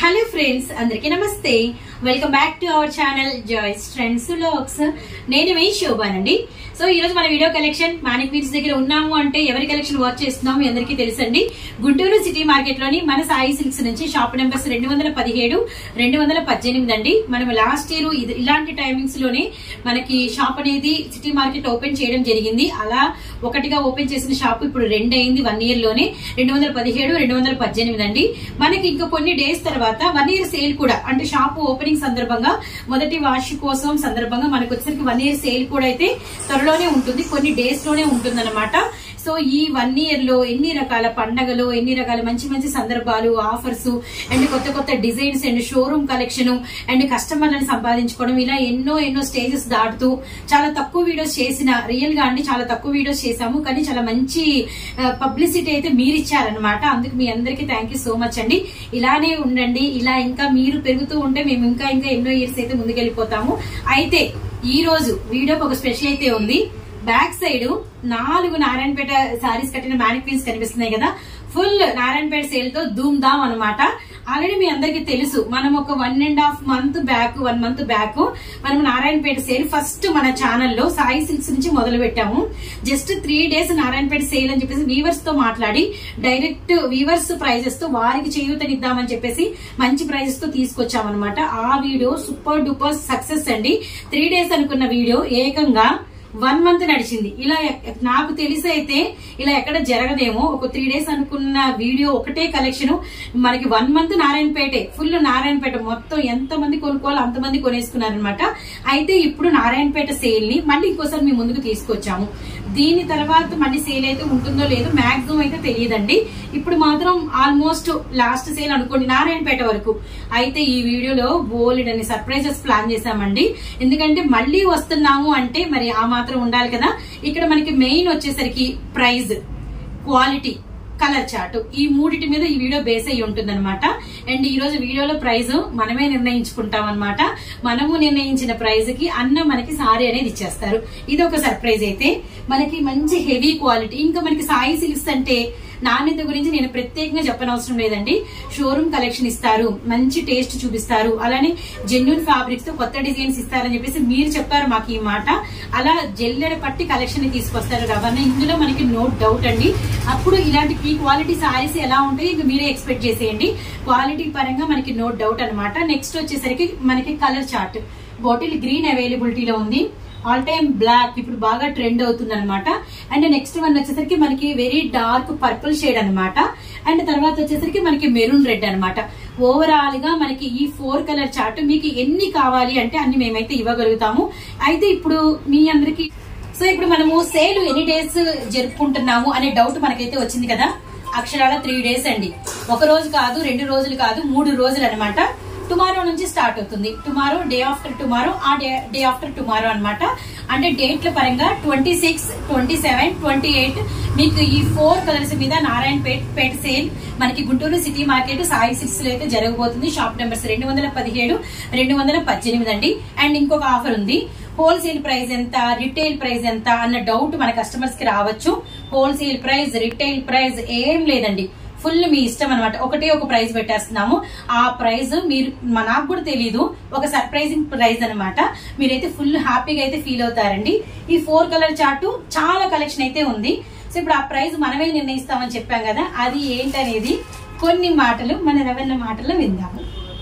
Hello friends అందరికీ నమస్తే welcome back to our channel Joy's Trends లాక్స్ నేను మీ శోభానండి సో ఈ రోజు మన వీడియో కలెక్షన్ మానిక్ వీడ్స్ దగ్గర ఉన్నాము అంటే ఎవరి కలెక్షన్ వర్క్ చేస్తున్నాము మీ అందరికీ తెలుసండి గుంటూరు సిటీ మార్కెట్ లోని మన సాయి సిల్క్స్ నుంచి షాప్ నెంబర్స్ రెండు వందల పదిహేడు రెండు వందల పద్దెనిమిది అండి మనం లాస్ట్ ఇయర్ ఇలాంటి టైమింగ్స్ లోనే మనకి షాప్ అనేది సిటీ మార్కెట్ ఓపెన్ చేయడం జరిగింది అలా ఒకటిగా ఓపెన్ చేసిన షాప్ ఇప్పుడు రెండు అయింది వన్ ఇయర్ లోనే రెండు వందల పదిహేడు రెండు వందల పద్దెనిమిది అండి మనకి ఇంకా కొన్ని డేస్ తర్వాత వన్ ఇయర్ సేల్ కూడా అంటే షాప్ ఓపెనింగ్ సందర్భంగా మొదటి వార్షికోత్సవం సందర్భంగా మనకు వచ్చేసరికి వన్ ఇయర్ సేల్ కూడా అయితే త్వరలోనే ఉంటుంది కొన్ని డేస్ లోనే ఉంటుంది సో ఈ వన్ ఇయర్ లో ఎన్ని రకాల పండగలు ఎన్ని రకాల మంచి మంచి సందర్భాలు ఆఫర్స్ అండ్ కొత్త కొత్త designs and showroom collection and కస్టమర్లను సంపాదించుకోవడం ఇలా ఎన్నో ఎన్నో స్టేజెస్ దాటుతూ చాలా తక్కువ వీడియోస్ చేసిన రియల్ గా అండి చాలా తక్కువ వీడియోస్ చేశాము కానీ చాలా మంచి పబ్లిసిటీ అయితే మీరు ఇచ్చారనమాట అందుకు మీ అందరికీ థ్యాంక్ యూ సో మచ్ అండి ఇలానే ఉండండి ఇలా ఇంకా మీరు పెరుగుతూ ఉంటే మేము ఇంకా ఇంకా ఎన్నో ఇయర్స్ అయితే ముందుకెళ్ళిపోతాము అయితే ఈ రోజు వీడియోకి ఒక స్పెషల్ అయితే ఉంది బ్యాక్ సైడ్ నాలుగు నారాయణపేట సారీస్ కట్టిన మ్యానిక్వీన్స్ కనిపిస్తున్నాయి కదా ఫుల్ నారాయణపేట సేల్ తో ధూమ్ ధామ్ అనమాట ఆల్రెడీ మీ అందరికి తెలుసు మనం ఒక one and half month back one month back మనం నారాయణపేట సేల్ ఫస్ట్ మన ఛానల్లో సాయి సిల్క్స్ నుంచి మొదలు పెట్టాము just three days Narayanpet sale అని చెప్పేసి వీవర్స్ తో మాట్లాడి డైరెక్ట్ వీవర్స్ ప్రైజెస్ తో వారికి చేయూతనిద్దామని చెప్పేసి మంచి ప్రైజెస్ తో తీసుకొచ్చామన్నమాట ఆ వీడియో సూపర్ డూపర్ సక్సెస్ అండి త్రీ డేస్ అనుకున్న వీడియో ఏకంగా వన్ మంత్ నడిచింది ఇలా ఎక్- నాకు తెలిసి అయితే ఇలా ఎక్కడ జరగదేమో ఒక త్రీ డేస్ అనుకున్న వీడియో ఒకటే కలెక్షన్ మనకి వన్ మంత్ నారాయణపేటే ఫుల్ నారాయణపేట మొత్తం ఎంత మంది కొనుక్కోవాలో అంతమంది కొనేసుకున్నారనమాట అయితే ఇప్పుడు నారాయణపేట సేల్ ని మళ్ళీ ఇంకోసారి మీ ముందుకు తీసుకొచ్చాము దీని తర్వాత మళ్ళీ సేల్ అయితే ఉంటుందో లేదో మాక్సిమం అయితే తెలియదండి ఇప్పుడు మాత్రం ఆల్మోస్ట్ లాస్ట్ సేల్ అనుకోండి నారాయణపేట వరకు అయితే ఈ వీడియోలో బోల్డ్ అని సర్ప్రైజెస్ ప్లాన్ చేశామండి ఎందుకంటే మళ్ళీ వస్తున్నాము అంటే మరి ఆ మాత్రం ఉండాలి కదా ఇక్కడ మనకి మెయిన్ వచ్చేసరికి ప్రైజ్ క్వాలిటీ కలర్ చార్ట్ ఈ మూడిటి మీద ఈ వీడియో బేస్ అయ్యి ఉంటుంది అండ్ ఈ రోజు వీడియోలో ప్రైజ్ మనమే నిర్ణయించుకుంటాం అనమాట మనము నిర్ణయించిన ప్రైజ్ కి అన్న మనకి సారీ అనేది ఇచ్చేస్తారు ఇది ఒక సర్ప్రైజ్ అయితే మనకి మంచి హెవీ క్వాలిటీ ఇంకా మనకి సాయి సిల్క్స్ అంటే నాణ్యత గురించి నేను ప్రత్యేకంగా చెప్పనవసరం లేదండి షోరూమ్ కలెక్షన్ ఇస్తారు మంచి టేస్ట్ చూపిస్తారు అలానే జెన్యున్ ఫ్యాబ్రిక్స్ తో కొత్త డిజైన్స్ ఇస్తారని చెప్పేసి మీరు చెప్పారు మాకు ఈ మాట అలా జల్లెడ పట్టి కలెక్షన్ ని తీసుకొస్తారు రవాణా ఇందులో మనకి నో డౌట్ అండి అప్పుడు ఇలాంటి ఈ క్వాలిటీ సారీస్ ఎలా ఉంటాయి ఇంకా మీరే ఎక్స్పెక్ట్ చేసేయండి క్వాలిటీ పరంగా మనకి నో డౌట్ అన్నమాట నెక్స్ట్ వచ్చేసరికి మనకి కలర్ చార్ట్ బాటిల్ గ్రీన్ అవైలబిలిటీలో ఉంది ఆల్ టైమ్ బ్లాక్ ఇప్పుడు బాగా ట్రెండ్ అవుతుంది అనమాట అండ్ నెక్స్ట్ వన్ వచ్చేసరికి మనకి వెరీ డార్క్ పర్పుల్ షేడ్ అన్నమాట అండ్ తర్వాత వచ్చేసరికి మనకి మెరూన్ రెడ్ అన్నమాట ఓవరాల్ గా మనకి ఈ ఫోర్ కలర్ చార్ట్ మీకు ఎన్ని కావాలి అంటే అన్ని మేమైతే ఇవ్వగలుగుతాము అయితే ఇప్పుడు మీ అందరికి సో ఇప్పుడు మనము సేల్ ఎన్ని డేస్ జరుపుకుంటున్నాము అనే డౌట్ మనకైతే వచ్చింది కదా అక్షరాల త్రీ డేస్ అండి ఒక రోజు కాదు రెండు రోజులు కాదు మూడు రోజులు అన్నమాట టుమారో నుంచి స్టార్ట్ అవుతుంది టుమారో డే ఆఫ్టర్ టుమారో ఆ డే డే ఆఫ్టర్ టుమారో అన్నమాట అంటే డేట్ల పరంగా twenty six twenty seven twenty eight మీకు ఈ ఫోర్ కలర్స్ మీద నారాయణ పేట్ పేట సేల్ మనకి Guntur city market Sai silks లో అయితే జరగబోతుంది షాప్ నెంబర్స్ రెండు వందల పదిహేడు రెండు వందల పద్దెనిమిది అండి అండ్ ఇంకొక ఆఫర్ ఉంది హోల్సేల్ ప్రైస్ ఎంత రిటైల్ ప్రైస్ ఎంత అన్న డౌట్ మన కస్టమర్స్ కి రావచ్చు హోల్సేల్ ప్రైస్ రిటైల్ ప్రైస్ ఏం లేదండి ఫుల్ మీ ఇష్టం అనమాట ఒకటే ఒక ప్రైస్ పెట్టేస్తున్నాము ఆ ప్రైస్ మీరు మా- నాకు కూడా తెలీదు ఒక సర్ప్రైజింగ్ ప్రైస్ అన్నమాట మీరైతే ఫుల్ హ్యాపీగా అయితే ఫీల్ అవుతారండి ఈ ఫోర్ కలర్ చార్ట్ చాలా కలెక్షన్ అయితే ఉంది సో ఇప్పుడు ఆ ప్రైస్ మనమే నిర్ణయిస్తామని చెప్పాం కదా అది ఏంటనేది కొన్ని మాటలు మన రవణ మాటల్లో విందాము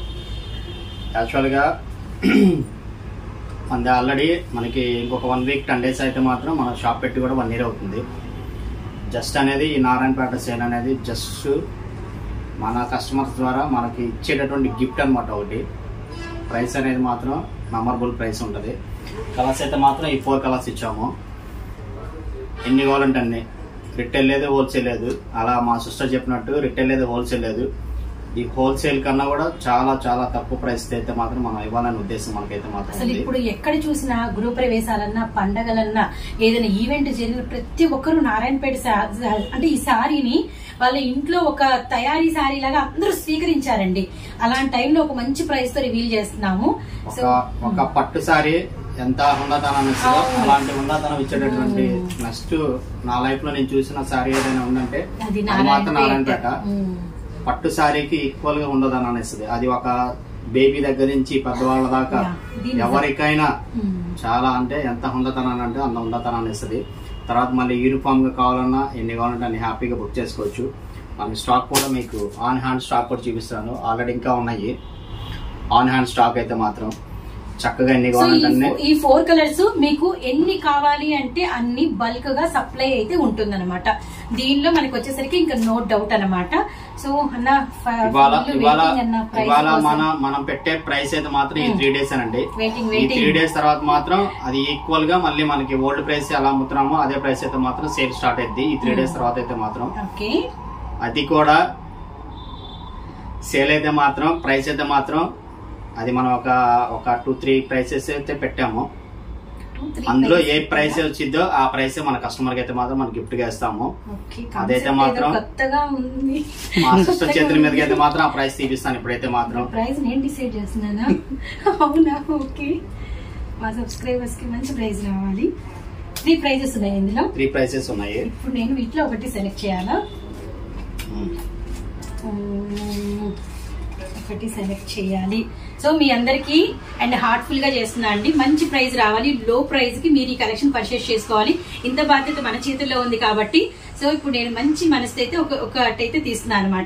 యాక్చువల్గా మనది ఆల్రెడీ మనకి ఇంకొక వన్ వీక్ టెన్ డేస్ అయితే మాత్రం మన షాప్ పెట్టి కూడా వన్ ఇయర్ అవుతుంది జస్ట్ అనేది ఈ నారాయణపేట సేల్ అనేది జస్ట్ మన కస్టమర్స్ ద్వారా మనకి ఇచ్చేటటువంటి గిఫ్ట్ అనమాట ఒకటి ప్రైస్ అనేది మాత్రం మెమరబుల్ ప్రైస్ ఉంటుంది కలర్స్ అయితే మాత్రం ఈ ఫోర్ కలర్స్ ఇచ్చాము ఎన్ని కావాలంటే అన్ని రిటైల్ లేదు హోల్సేల్ లేదు అలా మా సిస్టర్ చెప్పినట్టు రిటైల్ లేదు హోల్సేల్ లేదు ఈ హోల్సేల్ కన్నా కూడా చాలా చాలా తక్కువ ప్రైస్ అయితే మాత్రం మనం ఇవ్వాలనే ఉద్దేశం మనకైతే మాత్రం అసలు ఉంది ఇప్పుడు ఎక్కడ చూసినా గృహ ప్రవేశాలన్నా పండగలన్నా ఏదైనా ఈవెంట్ జరిగిన ప్రతి ఒక్కరు నారాయణపేట సా- సా- అంటే ఈ సారీని వాళ్ళ ఇంట్లో ఒక తయారీ సారీ లాగా అందరూ స్వీకరించారండి అలాంటి టైంలో ఒక మంచి ప్రైస్ తో రివీల్ చేస్తున్నాము ఒక సో ఒక పట్టు సారీ ఎంత ఉన్నతనం ఇస్తుందో అవును. అలాంటి ఉన్నతనం ఇచ్చేటటువంటి మ్మ్. నెక్స్ట్ నా లైఫ్ లో నేను చూసిన సారీ ఏదైనా ఉందంటే అది అది మాత్రం నారాయణపేట నారాయణపేట ఉమ్. పట్టు శారీకి ఈక్వల్ గా ఉండదని అనేస్తుంది అది ఒక బేబీ దగ్గర నుంచి పెద్దవాళ్ళ దాకా Yeah, దీని ఎవరికైనా ఉమ్. చాలా అంటే ఎంత హుందతనాన్ని అంటే అంత హుందతనాన్ని ఇస్తుంది తర్వాత మళ్ళీ యూనిఫామ్ గా కావాలన్నా ఎన్ని కావాలంటే అన్ని హ్యాపీగా బుక్ చేసుకోవచ్చు మన స్టాక్ కూడా మీకు ఆన్ హ్యాండ్ స్టాక్ కూడా చూపిస్తాను ఆల్రెడీ ఇంకా ఉన్నాయి ఆన్ హ్యాండ్ స్టాక్ అయితే మాత్రం చక్కగా ఎన్ని సో ఈ కావాలంటే అన్ని ఫో- ఈ ఫోర్ కలర్స్ మీకు ఎన్ని కావాలి అంటే అన్ని బల్క్ గా సప్లై అయితే ఉంటుందన్నమాట దీనిలో మనకి వచ్చేసరికి ఇంకా నో డౌట్ అన్నమాట సో అన్న ఫ- ఇవాళ full ఇవాళ waiting అన్న price ఇవాళ కోసం. మన మనం పెట్టే ప్రైస్ అయితే మాత్రం ఈ Hmm. త్రీ డేస్ అనండి Waiting, ఈ waiting. త్రీ డేస్ తర్వాత మాత్రం అది ఈక్వల్ గా మళ్ళీ మనకి ఓల్డ్ ప్రైస్ ఎలా అమ్ముతున్నామో అదే ప్రైస్ అయితే మాత్రం సేల్ స్టార్ట్ అయింది ఈ త్రీ Hmm. డేస్ తర్వాత అయితే మాత్రం ఓకే అది కూడా సేల్ అయితే మాత్రం ప్రైస్ అయితే మాత్రం అది మనం ఒక ఒక టూ త్రీ ప్రైసెస్ అయితే పెట్టాము Two, three అందులో ఏ prices ప్రైస్ కదా? వచ్చిందో ఆ ప్రైస్ మన కస్టమర్ కి అయితే మాత్రం మనం గిఫ్ట్ గా ఇస్తాము ఓకే, అదైతే concept మాత్రం- ఏదో కొత్తగా ఉంది మా సిస్టర్ చేతుల మీదకి అయితే మాత్రం ఆ ప్రైస్ తీపిస్తాను ఇప్పుడైతే మాత్రం ప్రైస్ నేను డిసైడ్ చేస్తున్నానా అవునా ఓకే మా సబ్స్క్రైబర్స్ కి మంచి ప్రైస్ రావాలి త్రీ ప్రైజెస్ ఉన్నాయి ఇందులో త్రీ ప్రైసెస్ ఉన్నాయి ఇప్పుడు నేను వీటిలో ఒకటి సెలెక్ట్ చేయాలా ఉమ్. మ్మ్. ఒకటి సెలెక్ట్ చేయాలి సో మీ అందరికి అండ్ హార్ట్ఫుల్ గా చేస్తున్నా అండి మంచి ప్రైస్ రావాలి లో ప్రైస్ కి మీరు ఈ కలెక్షన్ పర్చేస్ చేసుకోవాలి ఇంత బాధ్యత మన చేతుల్లో ఉంది కాబట్టి సో ఇప్పుడు నేను మంచి మనసు అయితే ఒక ఒకటైతే తీస్తున్నాను అనమాట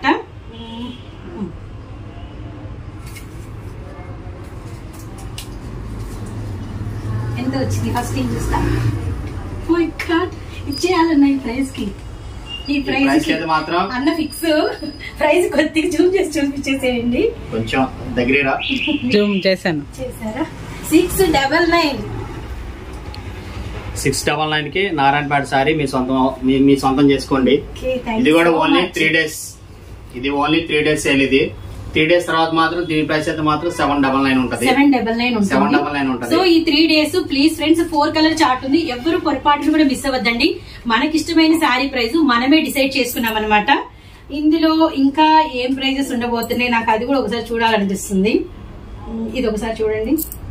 ఎంత వచ్చింది ఫస్ట్ ఏం చూస్తా మై గాడ్ ఇచ్చేయాలన్న ఈ ప్రైస్ కి ఈ ఈ ప్రైస్ ప్రైస్ కి అయితే మాత్రం అన్న ఫిక్స్ ప్రైస్ కొద్దిగా జూమ్ చేసి చూపించేసేయండి కొంచెం దగ్గర జూమ్ చేశాను చేశారా six double nine six double nine కి నారాయణపేట సారీ మీ సొంతం మీ- మీ సొంతం చేసుకోండి ఓకే థ్యాంక్ ఇది కూడా ఓన్లీ త్రీ డేస్ ఇది ఓన్లీ త్రీ డేస్ సేల్ ఇది త్రీ డేస్ తర్వాత మాత్రం దీని ప్రైస్ అయితే మాత్రం సెవెన్ డబల్ నైన్ ఉంటది seven double nine seven double nine ఉంటది సో ఈ three days please friends four colour chart ఉంది ఎవరు పొరపాటును కూడా మిస్ అవ్వద్దండి మనకిష్టమైన శారీ ప్రైస్ మనమే డిసైడ్ చేసుకున్నాం అనమాట ఇందులో ఇంకా ఏం ప్రైజెస్ ఉండబోతున్నాయి నాకు అది కూడా ఒకసారి చూడాలనిపిస్తుంది ఉమ్, ఇది ఒకసారి చూడండి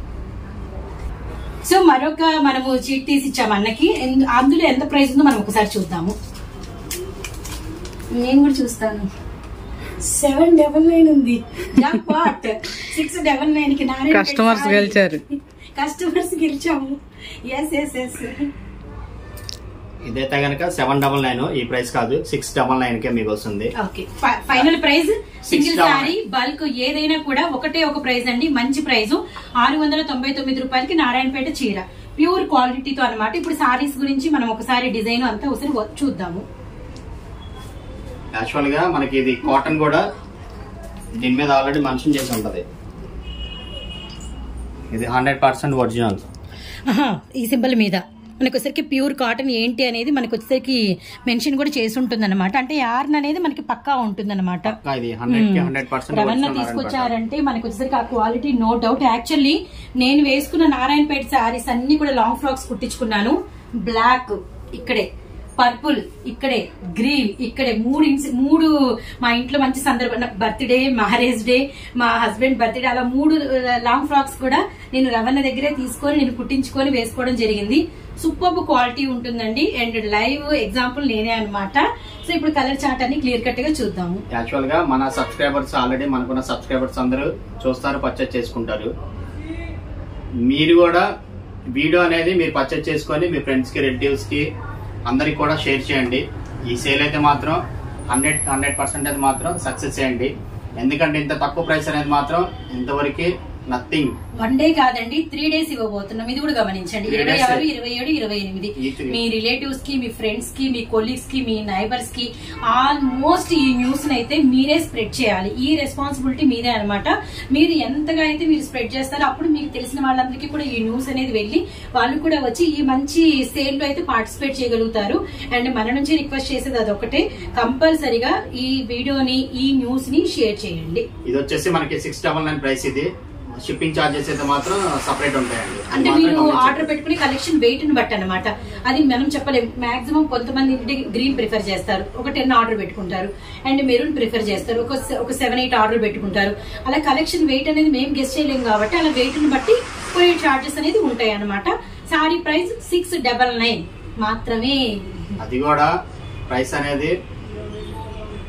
సో మరొక మనము చీట్ తీసి ఇచ్చాము అన్నకి ఎందు- అందులో ఎంత ప్రైస్ ఉందో మనం ఒకసారి చూద్దాము నేను కూడా చూస్తాను సెవెన్ డబల్ నైన్ ఉంది వాట్ సిక్స్ డబల్ నైన్ కి నారాయణ Customers గెలిచారు. కస్టమర్స్ గెలిచాము ఎస్ ఎస్ ఎస్ ఇదైతే గనక సెవెన్ డబల్ నైన్ ఈ ప్రైస్ కాదు సిక్స్ డబల్ నైన్ కే మీకు వస్తుంది okay final price single Six sorry bulk ఏదైనా కూడా ఒకటే ఒక ప్రైస్ అండి మంచి ప్రైస్ ఆరు వందల తొంభై తొమ్మిది రూపాయలకి నారాయణపేట చీర ప్యూర్ క్వాలిటీతో అన్నమాట ఇప్పుడు సారీస్ గురించి మనం ఒకసారి డిజైన్ అంతా ఒకసారి వ- చూద్దాము యాక్చువల్ గా మనకి ఇది కాటన్ కూడా దీని మీద ఆల్రెడీ మెన్షన్ చేసి ఉంటది ఇది హండ్రెడ్ పర్సెంట్ ఒరిజినల్ ఆహా, ఈ సింబల్ మీద మనకు వచ్చేసరికి ప్యూర్ కాటన్ ఏంటి అనేది మనకు వచ్చేసరికి మెన్షన్ కూడా చేసి ఉంటుంది అనమాట అంటే యార్న్ అనేది మనకి పక్కా ఉంటుంది అనమాట ఇది హండ్రెడ్ కి హండ్రెడ్ పర్సెంట్ రవణ తీసుకొచ్చారంటే మనకు వచ్చేసరికి ఆ క్వాలిటీ నో డౌట్ యాక్చువల్లీ నేను వేసుకున్న నారాయణపేట శారీస్ అన్ని కూడా లాంగ్ ఫ్రాక్స్ కుట్టించుకున్నాను బ్లాక్ ఇక్కడే పర్పుల్ ఇక్కడే గ్రీన్ ఇక్కడే మూడు ఇన్స్ మూడు మా ఇంట్లో మంచి సందర్భం బర్త్డే మ్యారేజ్ డే మా హస్బెండ్ బర్త్డే అలా మూడు లాంగ్ ఫ్రాక్స్ కూడా నేను రవణ దగ్గరే తీసుకొని నేను కుట్టించుకొని వేసుకోవడం జరిగింది సూపర్ క్వాలిటీ ఉంటుందండి అండ్ లైవ్ ఎగ్జాంపుల్ నేనే అన్నమాట సో ఇప్పుడు కలర్ చార్ట్ అన్ని క్లియర్ కట్ గా చూద్దాము యాక్చువల్ గా మన సబ్స్క్రైబర్స్ ఆల్రెడీ మనకున్న సబ్స్క్రైబర్స్ అందరూ చూస్తారు పర్చేజ్ చేసుకుంటారు మీరు కూడా వీడియో అనేది మీరు పర్చేజ్ చేసుకొని మీ ఫ్రెండ్స్ కి రిలేటివ్స్ కి అందరికి కూడా షేర్ చేయండి ఈ సేల్ అయితే మాత్రం హండ్రెడ్ హండ్రెడ్ పర్సెంట్ అయితే మాత్రం సక్సెస్ చేయండి ఎందుకంటే ఇంత తక్కువ ప్రైస్ అనేది మాత్రం ఇంతవరకు నథింగ్ వన్ డే కాదండి త్రీ డేస్ ఇవ్వబోతున్నాం ఇది కూడా గమనించండి Three ఇరవై days. ఆరు ఇరవై ఏడు ఇరవై ఎనిమిది ఈ three. మీ రిలేటివ్స్ కి మీ ఫ్రెండ్స్ కి మీ కొలీగ్స్ కి మీ నైబర్స్ కి ఆల్మోస్ట్ ఈ న్యూస్ అయితే మీరే స్ప్రెడ్ చేయాలి ఈ రెస్పాన్సిబిలిటీ మీదే అన్నమాట మీరు ఎంతగా అయితే మీరు స్ప్రెడ్ చేస్తారో అప్పుడు మీకు తెలిసిన వాళ్ళందరికీ కూడా ఈ న్యూస్ అనేది వెళ్ళి వాళ్ళు కూడా వచ్చి ఈ మంచి సేల్ లో అయితే పార్టిసిపేట్ చేయగలుగుతారు అండ్ మన నుంచి రిక్వెస్ట్ చేసేది అదొకటే కంపల్సరిగా ఈ వీడియోని ఈ న్యూస్ ని షేర్ చేయండి ఇది వచ్చేసి మనకి సిక్స్ డబల్ నైన్ ప్రైస్ ఇది షిప్పింగ్ చార్జెస్ అయితే మాత్రం సపరేట్ ఉంటాయండి అది అంటే మాత్రం మీరు గమనించండి. ఆర్డర్ పెట్టుకునే కలెక్షన్ వెయిట్ ని బట్టి అనమాట అది మనం చెప్పలేం మాక్సిమం కొంతమంది గ్రీన్ ప్రిఫర్ చేస్తారు ఒక టెన్ ఆర్డర్ పెట్టుకుంటారు అండ్ మెరూన్ ప్రిఫర్ చేస్తారు ఒక se- ఒక సెవెన్ ఎయిట్ ఆర్డర్ పెట్టుకుంటారు అలా కలెక్షన్ వెయిట్ అనేది మేము గెస్ట్ చేయలేం కాబట్టి అలా వెయిట్ ని బట్టి కొన్ని చార్జెస్ అనేది ఉంటాయి అనమాట sorry price six double nine మాత్రమే అది కూడా ప్రైస్ అనేది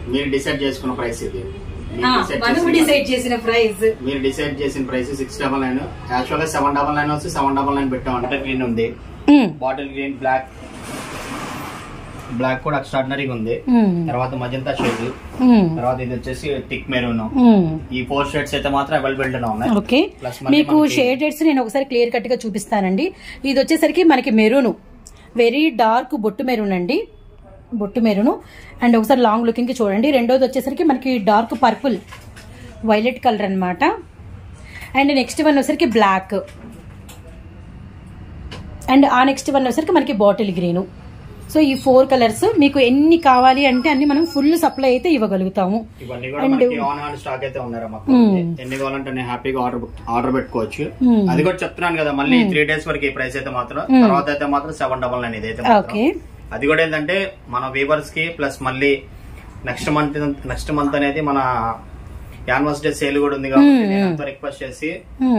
మీరు డిసైడ్ చేసుకున్న ప్రైస్ ఇది మీరు ఆ, decide మనం చేసిన- డిసైడ్ చేసిన ప్రైస్ మీరు డిసైడ్ చేసిన price six double nine actual గా సెవెన్ డబల్ నైన్ వచ్చి సెవెన్ డబల్ నైన్ పెట్టాం అంటే గ్రీన్ ఉంది బాటిల్ గ్రీన్ బ్లాక్ బ్లాక్ కూడా ఎక్స్ట్రాడినరీగా ఉంది తర్వాత మజంతా షేడ్ తర్వాత ఇది వచ్చేసి టిక్ మెరూన్ ఈ ఫోర్ షేడ్స్ అయితే మాత్రం అవైలబిలిటీ ఉన్నాయి ఓకే Plus మళ్ళీ మీకు మనకి- షేడెడ్స్ నేను ఒకసారి క్లియర్ కట్ గా చూపిస్తానండి ఇది వచ్చేసరికి మనకి మెరూన్ వెరీ డార్క్ బొట్టు మెరూన్ అండి బొట్టు మెరూన్ అండ్ ఒకసారి లాంగ్ లుకింగ్ కి చూడండి రెండోది వచ్చేసరికి మనకి డార్క్ పర్పుల్ వైలెట్ కలర్ అన్నమాట అండ్ నెక్స్ట్ వన్ వచ్చేసరికి బ్లాక్ అండ్ ఆ నెక్స్ట్ వన్ వచ్చేసరికి మనకి బాటిల్ గ్రీను సో ఈ ఫోర్ కలర్స్ మీకు ఎన్ని కావాలి అంటే అన్ని మనం ఫుల్ సప్లై అయితే ఇవ్వగలుగుతాము ఇవన్నీ కూడా And- మనకి ఆన్ హ్యాండ్ స్టాక్ అయితే ఉన్నారా మొత్తం ఎన్ని కావాలంటే నేను హ్యాపీగా ఆర్డర్ ఆర్డర్ పెట్టుకోవచ్చు Hmm. అది కూడా చెప్తున్నాను కదా మళ్ళీ త్రీ డేస్ వరకు ఈ ప్రైస్ అయితే మాత్రం తర్వాత అయితే మాత్రం సెవెన్ డబల్ నైన్ ఇదైతే మాత్రం ఓకే అది కూడా ఏంటంటే మన వీవర్స్ కి ప్లస్ మళ్ళీ నెక్స్ట్ మంత్ నెక్స్ట్ మంత్ అనేది మన యానివర్స్ డే సేల్ కూడా ఉంది కాబట్టి నేను అంతా రిక్వెస్ట్ చేసి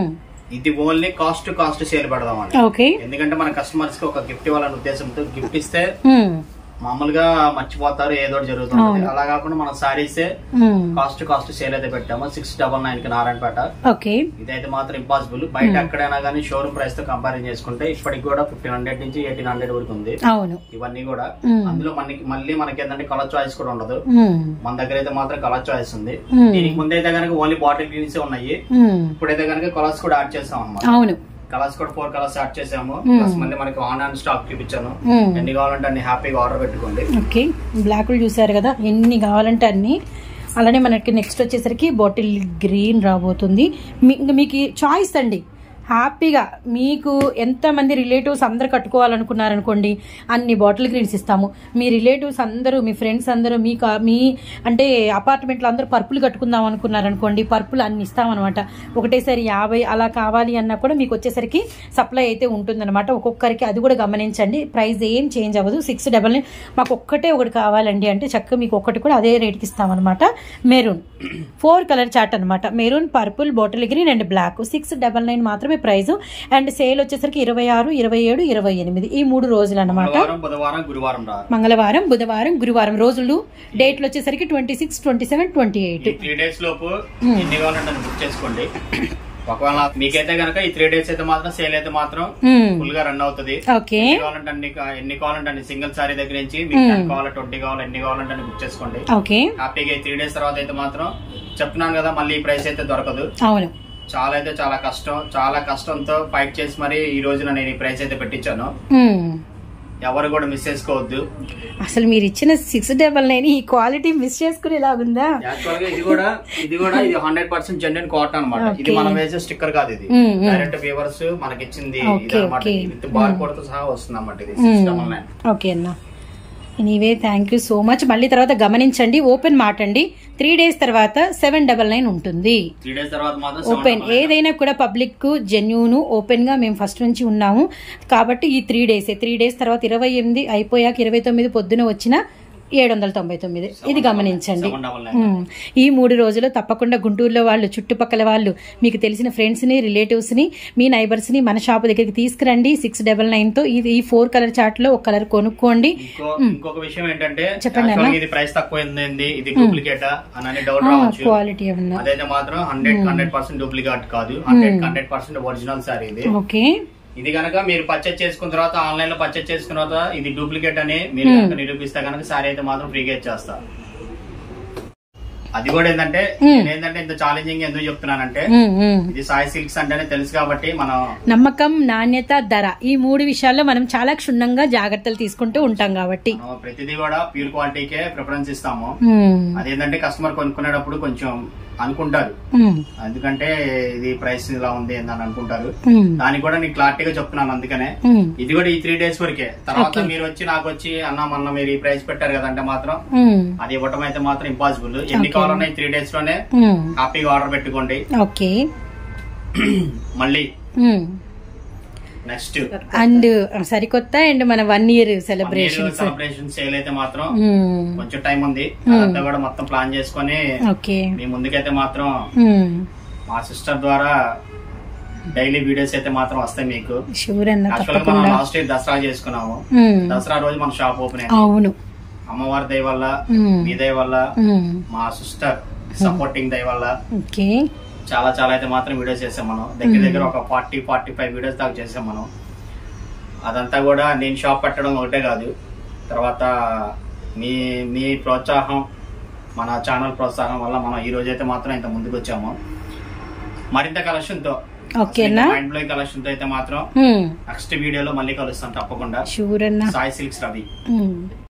ఇది only cost to cost sale పెడదామని ఓకే ఎందుకంటే మన కస్టమర్స్ కి ఒక గిఫ్ట్ ఇవ్వాలనే ఉద్దేశంతో గిఫ్ట్ ఇస్తే మామూలుగా మర్చిపోతారు ఏదో ఒకటి జరుగుతుంది అలా కాకుండా మన సారీసే కాస్ట్ కాస్ట్ సేల్ అయితే పెట్టాము సిక్స్ డబల్ నైన్ కి నారాయణపేట ఓకే ఇదైతే మాత్రం ఇంపాసిబుల్ బయట ఎక్కడైనా కానీ షోరూమ్ ప్రైస్ తో కంపేర్ చేసుకుంటే ఇప్పటికి కూడా ఫిఫ్టీన్ హండ్రెడ్ నుంచి ఎయిటీన్ హండ్రెడ్ వరకు ఉంది అవును ఇవన్నీ కూడా Hmm. అందులో మనకి మళ్ళీ మనకి ఏంటంటే కలర్ చాయిస్ కూడా ఉండదు మ్మ్. మన దగ్గర అయితే మాత్రం కలర్ చాయిస్ ఉంది Hmm. దీనికి ముందైతే కనుక ఓన్లీ బాటిల్ గ్రీన్స్ ఉన్నాయి మ్మ్. ఇప్పుడైతే కనుక కలర్స్ కూడా యాడ్ చేస్తాం అనమాట అవును కలర్స్ కూడా ఫోర్ కలర్స్ యాడ్ చేసాము Hmm. ప్లస్ మళ్ళీ మనకి ఆన్ అండ్ స్టాక్ చూపించాను మ్మ్. ఎన్ని కావాలంటే అన్ని హ్యాపీగా ఆర్డర్ పెట్టుకోండి ఓకే బ్లాక్లు చూసారు కదా ఎన్ని కావాలంటే అన్ని అలానే మనకి నెక్స్ట్ వచ్చేసరికి బాటిల్ గ్రీన్ రాబోతుంది మీ- ఇంకా మీకు చాయిస్ అండి హ్యాపీగా మీకు ఎంతమంది రిలేటివ్స్ అందరు కట్టుకోవాలనుకున్నారనుకోండి అన్ని బాటిల్ గ్రీన్స్ ఇస్తాము మీ రిలేటివ్స్ అందరూ మీ ఫ్రెండ్స్ అందరూ మీ కా- మీ అంటే అపార్ట్మెంట్లో అందరూ పర్పుల్ కట్టుకుందాం అనుకున్నారనుకోండి పర్పుల్ అన్ని ఇస్తామన్నమాట ఒకటేసారి యాభై అలా కావాలి అన్నా కూడా మీకు వచ్చేసరికి సప్లై అయితే ఉంటుందన్నమాట ఒక్కొక్కరికి అది కూడా గమనించండి ప్రైస్ ఏం చేంజ్ అవ్వదు సిక్స్ డబల్ నైన్ మాకు ఒక్కటే ఒకటి కావాలండి అంటే చక్కగా మీకు ఒక్కటి కూడా అదే రేట్కి ఇస్తామన్నమాట మెరూన్ ఫోర్ కలర్ చార్ట్ అనమాట maroon purple bottle green and black six double nine మాత్రమే ప్రైస్ అండ్ సేల్ వచ్చేసరికి ఇరవై ఆరు ఇరవై ఏడు ఇరవై ఎనిమిది ఈ మూడు రోజులు అనమాట మంగళవారం బుధవారం గురువారం రా మంగళవారం బుధవారం గురువారం రోజులు డేట్లు వచ్చేసరికి twenty six twenty seven twenty eight ఈ త్రీ డేస్ లోపు ఎన్ని కావాలంటే అన్ని బుక్ చేసుకోండి ఒకవేళ మీకైతే కనుక ఈ త్రీ డేస్ అయితే మాత్రం సేల్ అయితే మాత్రం ఫుల్ గా రన్ అవుతుంది ఓకే ఎన్ని కావాలంటే అన్ని కా- ఎన్ని కావాలంటే అన్ని సింగిల్ సారీ దగ్గర నుంచి మీకు టెన్ కావాలి ట్వంటీ కావాలి ఎన్ని కావాలంటే అన్ని బుక్ చేసుకోండి ఓకే హ్యాపీగా త్రీ డేస్ తర్వాత అయితే మాత్రం చెప్తున్నాను కదా మళ్ళీ ఈ ప్రైస్ అయితే దొరకదు అవును చాలా అయితే చాలా కష్టం చాలా కష్టంతో ఫైట్ చేసి మరి ఈ రోజున నేను ఈ ప్రైస్ అయితే పెట్టించాను మ్మ్. ఎవరు కూడా మిస్ చేసుకోవద్దు అసలు మీరు ఇచ్చిన సిక్స్ డబల్ నైన్ ఈ క్వాలిటీ మిస్ చేసుకునేలాగుందా యాక్చువల్ గా ఇది కూడా ఇది కూడా ఇది హండ్రెడ్ పర్సెంట్ జెన్యున్ కాటన్ అనమాట ఇది మనం వేసే స్టిక్కర్ కాదు ఇది మ్మ్, మ్మ్. డైరెక్ట్ ఫీవర్స్ మనకి ఇచ్చింది ఇది Okay, అనమాట okay. విత్ బార్ కోడ్ తో సహా వస్తుంది అనమాట ఇది సిక్స్ డబల్ నైన్ ఓకే అన్న anyway thank you so much మళ్ళీ తర్వాత గమనించండి ఓపెన్ మాట అండి త్రీ డేస్ తర్వాత సెవెన్ డబల్ నైన్ ఉంటుంది త్రీ డేస్ తర్వాత మాత్రం ఓపెన్ ఏదైనా కూడా పబ్లిక్ జెన్యూన్ ఓపెన్ గా మేము ఫస్ట్ నుంచి ఉన్నాము కాబట్టి ఈ త్రీ డేస్ త్రీ డేస్ తర్వాత ఇరవై ఎనిమిది అయిపోయాక ఇరవై తొమ్మిది పొద్దున వచ్చిన ఏడు వందల తొంభై తొమ్మిది ఇది గమనించండి సెవెన్ డబల్ నైన్ ఉమ్. ఈ మూడు రోజులు తప్పకుండా గుంటూరులో వాళ్ళు చుట్టుపక్కల వాళ్ళు మీకు తెలిసిన ఫ్రెండ్స్ ని రిలేటివ్స్ ని మీ నైబర్స్ ని మన షాప్ దగ్గరికి తీసుకురండి సిక్స్ డబల్ నైన్ తో ఇది ఈ ఫోర్ కలర్ చార్ట్ లో ఒక కలర్ కొనుక్కోండి ఇంకో ఇంకొక విషయం ఏంటంటే చెప్పండి actually అన్న. ఇది ప్రైస్ తక్కువ ఏంది ఇది డూప్లికేట్ అని డౌట్ రావచ్చు క్వాలిటీ ఏమన్నా అదైతే మాత్రం హండ్రెడ్ హండ్రెడ్ పర్సెంట్ డూప్లికేట్ కాదు hundred hundred percent original sorry ఇది ఓకే ఇది కనుక మీరు పర్చేజ్ చేసుకున్న తర్వాత ఆన్లైన్ లో పర్చేజ్ చేసుకున్న తర్వాత ఇది డూప్లికేట్ అని మీరు కనుక నిరూపిస్తే కనుక సారీ అయితే మాత్రం ఫ్రీగా ఇచ్చేస్తా అది కూడా ఏంటంటే నేను ఏంటంటే ఇంత ఛాలెంజింగ్ ఎందుకు చెప్తున్నానంటే ఉమ్, ఉమ్. ఇది సాయి సిల్క్స్ అంటేనే తెలుసు కాబట్టి మనం నమ్మకం నాణ్యత ధర ఈ మూడు విషయాల్లో మనం చాలా క్షుణ్ణంగా జాగ్రత్తలు తీసుకుంటూ ఉంటాం కాబట్టి మనం ప్రతిదీ కూడా ప్యూర్ క్వాలిటీకే ప్రిఫరెన్స్ ఇస్తాము ఉమ్, అదేంటంటే కస్టమర్ కొనుక్కునేటప్పుడు కొంచెం అనుకుంటారు ఉమ్, ఎందుకంటే ఇది ప్రైస్ ఇలా ఉంది అని అనుకుంటారు ఉమ్, దానికి కూడా నేను క్లారిటీగా చెప్తున్నాను అందుకనే ఉమ్, ఇది కూడా ఈ త్రీ డేస్ వరకే తర్వాత మీరు వచ్చి నాకు వచ్చి అన్న మొన్న మీరు ఈ ప్రైస్ పెట్టారు కదంటే మాత్రం ఉమ్, అది ఇవ్వటం అయితే మాత్రం ఇంపాసిబుల్ ఎన్ని కావాలన్నా ఈ త్రీ డేస్ లోనే ఉమ్. హ్యాపీగా ఆర్డర్ పెట్టుకోండి ఓకే మళ్ళీ ఉమ్. నెక్స్ట్ అండ్ సరికొత్త అండ్ మన one year celebrations celebration sale అయితే మాత్రం కొంచెం టైం ఉంది అదంతా కూడా మొత్తం ప్లాన్ చేసుకొని ఓకే మీ ముందుకైతే మాత్రం ఉమ్, మా సిస్టర్ ద్వారా డైలీ వీడియోస్ అయితే మాత్రం వస్తాయి మీకు షూర్ అన్న యాక్చువల్ గా మనం తప్పకుండా లాస్ట్ ఇయర్ దసరా చేసుకున్నాము ఉమ్, దసరా రోజు మన షాప్ ఓపెన్ అయింది అవును అమ్మవారి దయ వల్ల మ్మ్. మీ దయ వల్ల మ్మ్. మా సిస్టర్ సపోర్టింగ్ దయ వల్ల ఓకే చాలా చాలా అయితే మాత్రం వీడియోస్ చేసాం మనం దగ్గర దగ్గర ఒక ఫార్టీ ఫార్టీ ఫైవ్ వీడియోస్ దాకా చేసాం మనం అదంతా కూడా నేను షాప్ పెట్టడం ఒకటే కాదు తర్వాత మీ మీ ప్రోత్సాహం మన ఛానల్ ప్రోత్సాహం వల్ల మనం ఈ రోజు అయితే మాత్రం ఇంత ముందుకు వచ్చాము మరింత కలెక్షన్ తో ఓకేనా? మైండ్ బ్లోయింగ్ కలెక్షన్ తో అయితే మాత్రం మ్మ్. నెక్స్ట్ వీడియోలో మళ్ళీ కలుస్తాం తప్పకుండా షూర్ అన్న సాయి సిల్క్స్ రవి మ్మ్.